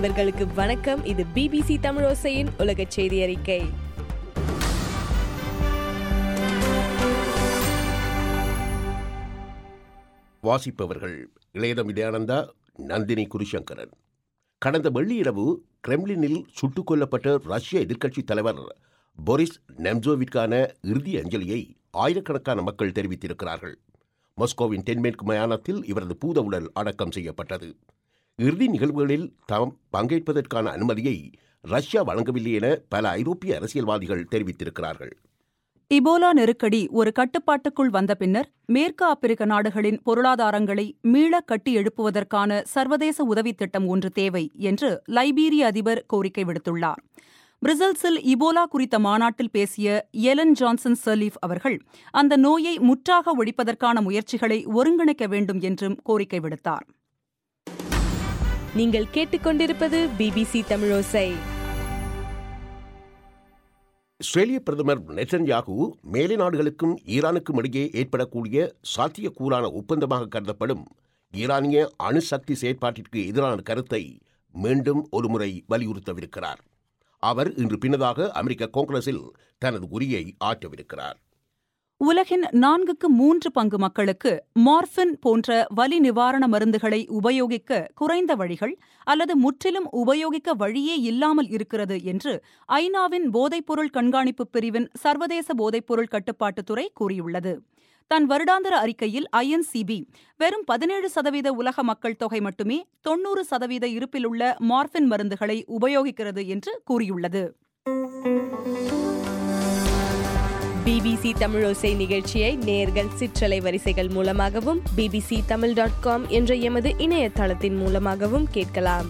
நண்பர்களுக்கு வணக்கம் இது பிபிசி தமிழோசையின் உலக செய்தி அறிக்கை வாசிப்பவர்கள் இளையதம் வித்யானந்தா நந்தினி குருசங்கரன் கடந்த வெள்ளியிரவு கிரெம்லினில் சுட்டுக் கொல்லப்பட்ட ரஷ்ய எதிர்க்கட்சித் தலைவர் போரிஸ் நெம்சோவிற்கான இறுதி அஞ்சலியை ஆயிரக்கணக்கான மக்கள் தெரிவித்திருக்கிறார்கள் மாஸ்கோவின் தென்மேற்கு மயானத்தில் இவரது பூத உடல் அடக்கம் செய்யப்பட்டது இறுதி நிகழ்வுகளில் தாம் பங்கேற்பதற்கான அனுமதியை ரஷ்யா வழங்கவில்லை என பல ஐரோப்பிய அரசியல்வாதிகள் தெரிவித்திருக்கிறார்கள் இபோலா நெருக்கடி ஒரு கட்டுப்பாட்டுக்குள் வந்த பின்னர் மேற்கு ஆப்பிரிக்க நாடுகளின் பொருளாதாரங்களை மீள கட்டி எழுப்புவதற்கான சர்வதேச உதவித் திட்டம் ஒன்று தேவை என்று லைபீரிய அதிபர் கோரிக்கை விடுத்துள்ளார் பிரசல்ஸில் இபோலா குறித்த மாநாட்டில் பேசிய எலன் ஜான்சன் சர்லீஃப் அவர்கள் அந்த நோயை முற்றாக ஒழிப்பதற்கான முயற்சிகளை ஒருங்கிணைக்க வேண்டும் என்றும் கோரிக்கை விடுத்தார் நீங்கள் கேட்டுக்கொண்டிருப்பது பிபிசி தமிழோசை இஸ்ரேலிய பிரதமர் நெட்டன்யாகு மேலை நாடுகளுக்கும் ஈரானுக்கும் இடையே ஏற்படக்கூடிய சாத்தியக்கூறான ஒப்பந்தமாக கருதப்படும் ஈரானிய அணுசக்தி செயற்பாட்டிற்கு எதிரான கருத்தை மீண்டும் ஒருமுறை வலியுறுத்தவிருக்கிறார் அவர் இன்று பின்னதாக அமெரிக்க காங்கிரஸில் தனது உரியை ஆற்றவிருக்கிறார் உலகின் நான்குக்கு மூன்று பங்கு மக்களுக்கு மார்பின் போன்ற வலி நிவாரண மருந்துகளை உபயோகிக்க குறைந்த வழிகள் அல்லது முற்றிலும் உபயோகிக்க வழியே இல்லாமல் இருக்கிறது என்று ஐநாவின் போதைப்பொருள் கண்காணிப்பு பிரிவின் சர்வதேச போதைப்பொருள் கட்டுப்பாட்டுத்துறை கூறியுள்ளது தன் வருடாந்திர அறிக்கையில் ஐஎன்சிபி வெறும் பதினேழு சதவீத உலக மக்கள் தொகை மட்டுமே தொன்னூறு சதவீத இருப்பிலுள்ள மார்பின் மருந்துகளை உபயோகிக்கிறது என்று கூறியுள்ளது பிபிசி தமிழோசை நிகழ்ச்சியை நேர்கள் சிற்றலை வரிசைகள் மூலமாகவும் பிபிசி தமிழ் டாட் காம் என்ற எமது இணையதளத்தின் மூலமாகவும் கேட்கலாம்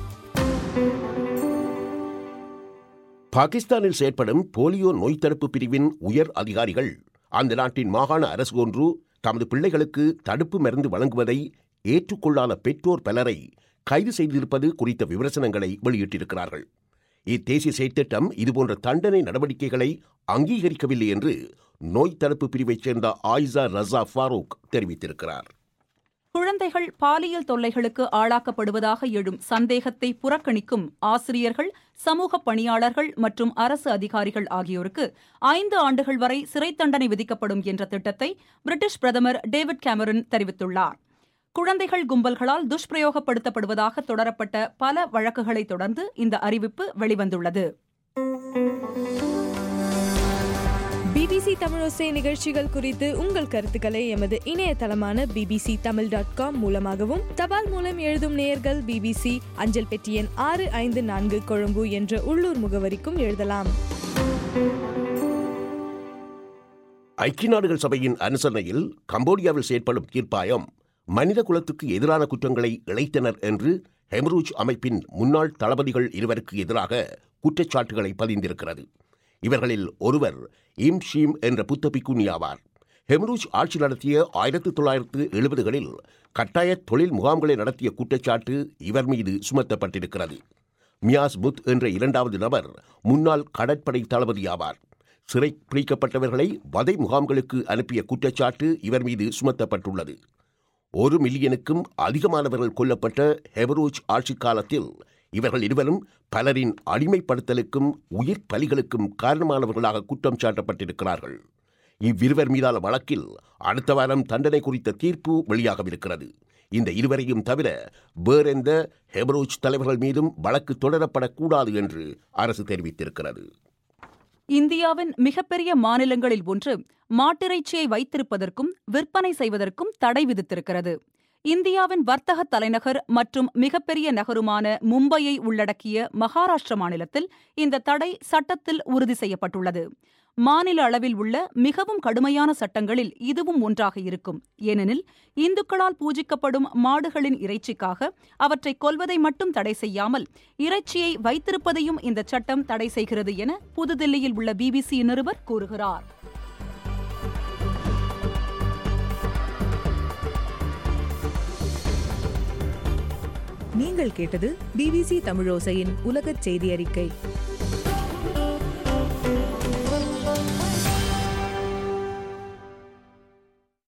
பாகிஸ்தானில் செயற்படும் போலியோ நோய் தடுப்பு பிரிவின் உயர் அதிகாரிகள் அந்த நாட்டின் மாகாண அரசு ஒன்று தமது பிள்ளைகளுக்கு தடுப்பு மருந்து வழங்குவதை ஏற்றுக்கொள்ளாத பெற்றோர் பலரை கைது செய்திருப்பது குறித்த விமர்சனங்களை வெளியிட்டிருக்கிறார்கள் இத்தேசிய செயற்திட்டம் இதுபோன்ற தண்டனை நடவடிக்கைகளை அங்கீகரிக்கவில்லை என்று நோய் தடுப்பு பிரிவைச் சேர்ந்த ஆயிசா ரசா ஃபாரூக் தெரிவித்திருக்கிறார் குழந்தைகள் பாலியல் தொல்லைகளுக்கு ஆளாக்கப்படுவதாக எழும் சந்தேகத்தை புறக்கணிக்கும் ஆசிரியர்கள் சமூக பணியாளர்கள் மற்றும் அரசு அதிகாரிகள் ஆகியோருக்கு ஐந்து ஆண்டுகள் வரை சிறை தண்டனை விதிக்கப்படும் என்ற திட்டத்தை பிரிட்டிஷ் பிரதமர் டேவிட் கேமரன் தெரிவித்துள்ளார் குழந்தைகள் கும்பல்களால் துஷ்பிரயோகப்படுத்தப்படுவதாக தொடரப்பட்ட பல வழக்குகளை தொடர்ந்து இந்த அறிவிப்பு வெளிவந்துள்ளது பிபிசி தமிழோசை நிகழ்ச்சிகள் குறித்து உங்கள் கருத்துக்களை எமது இணையதளமான பிபிசி தமிழ் டாட் காம் மூலமாகவும் தபால் மூலம் எழுதும் நேயர்கள் பிபிசி அஞ்சல் பெட்டி எண் ஆறு ஐந்து நான்கு கொழும்பு என்ற உள்ளூர் முகவரிக்கும் எழுதலாம் ஐக்கிய நாடுகள் சபையின் அனுசரணையில் கம்போடியாவில் செயற்படும் தீர்ப்பாயம் மனித குலத்துக்கு எதிரான குற்றங்களை இழைத்தனர் என்று ஹெம்ரூஜ் அமைப்பின் முன்னாள் தளபதிகள் இருவருக்கு எதிராக குற்றச்சாட்டுகளை பதிந்திருக்கிறது இவர்களில் ஒருவர் இம் ஷீம் என்ற புத்த பிக்குனி ஆவார் ஹெம்ரூஜ் ஆட்சி நடத்திய ஆயிரத்தி தொள்ளாயிரத்து எழுபதுகளில் கட்டாய தொழில் முகாம்களை நடத்திய குற்றச்சாட்டு இவர் மீது சுமத்தப்பட்டிருக்கிறது மியாஸ் புத் என்ற இரண்டாவது நபர் முன்னாள் கடற்படை தளபதி ஆவார் சிறை பிடிக்கப்பட்டவர்களை வதை முகாம்களுக்கு அனுப்பிய குற்றச்சாட்டு இவர் மீது சுமத்தப்பட்டுள்ளது ஒரு மில்லியனுக்கும் அதிகமானவர்கள் கொல்லப்பட்ட ஹெவரோஜ் ஆட்சி காலத்தில் இவர்கள் இருவரும் பலரின் அடிமைப்படுத்தலுக்கும் உயிர் பலிகளுக்கும் காரணமானவர்களாக குற்றம் சாட்டப்பட்டிருக்கிறார்கள் இவ்விருவர் மீதான வழக்கில் அடுத்த வாரம் தண்டனை குறித்த தீர்ப்பு வெளியாகவிருக்கிறது இந்த இருவரையும் தவிர வேறெந்த ஹெபரோஜ் தலைவர்கள் மீதும் வழக்கு தொடரப்படக்கூடாது என்று அரசு தெரிவித்திருக்கிறது இந்தியாவின் மிகப்பெரிய மாநிலங்களில் ஒன்று மாட்டிறைச்சியை வைத்திருப்பதற்கும் விற்பனை செய்வதற்கும் தடை விதித்திருக்கிறது இந்தியாவின் வர்த்தக தலைநகர் மற்றும் மிகப்பெரிய நகருமான மும்பையை உள்ளடக்கிய மகாராஷ்டிர மாநிலத்தில் இந்த தடை சட்டத்தில் உறுதி செய்யப்பட்டுள்ளது மாநில அளவில் உள்ள மிகவும் கடுமையான சட்டங்களில் இதுவும் ஒன்றாக இருக்கும் ஏனெனில் இந்துக்களால் பூஜிக்கப்படும் மாடுகளின் இறைச்சிக்காக அவற்றை கொல்வதை மட்டும் தடை செய்யாமல் இறைச்சியை வைத்திருப்பதையும் இந்த சட்டம் தடை செய்கிறது என புதுதில்லியில் உள்ள பிபிசி நிருபர் கூறுகிறார் நீங்கள் கேட்டது பிபிசி தமிழோசையின் உலகச் செய்தி அறிக்கை